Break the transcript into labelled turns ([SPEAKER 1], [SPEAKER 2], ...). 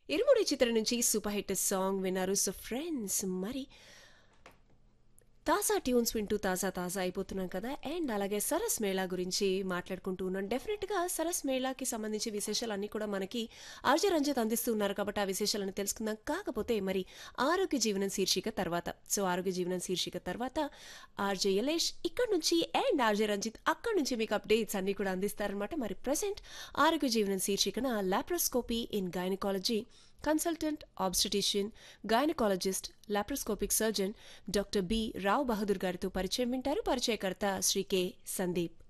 [SPEAKER 1] ఇరుముడి చిత్రం నుంచి super hit song విన్నారు సో ఫ్రెండ్స్ మరి తాజా ట్యూన్స్ వింటూ తాజా తాజా అయిపోతున్నాం కదా అండ్ అలాగే సరస్ మేళా గురించి మాట్లాడుకుంటూ ఉన్నాం డెఫినెట్గా సరస్ మేళాకి సంబంధించి విశేషాలన్నీ కూడా మనకి ఆర్జే రంజిత్ అందిస్తూ ఉన్నారు కాబట్టి ఆ విశేషాలను తెలుసుకుందాం కాకపోతే మరి ఆరోగ్య జీవనం శీర్షిక తర్వాత సో ఆరోగ్య జీవనం శీర్షిక తర్వాత ఆర్జే యలేష్ ఇక్కడ నుంచి అండ్ ఆర్జే రంజిత్ అక్కడ నుంచి మీకు అప్డేట్స్ అన్ని కూడా అందిస్తారనమాట మరి ప్రజెంట్ ఆరోగ్య జీవనం శీర్షికన laparoscopy in gynaecology consultant obstetrician gynaecologist laparoscopic surgeon doctor B Rao Bahadur గారితో పరిచయం వింటారు పరిచయకర్త శ్రీ కె సందీప్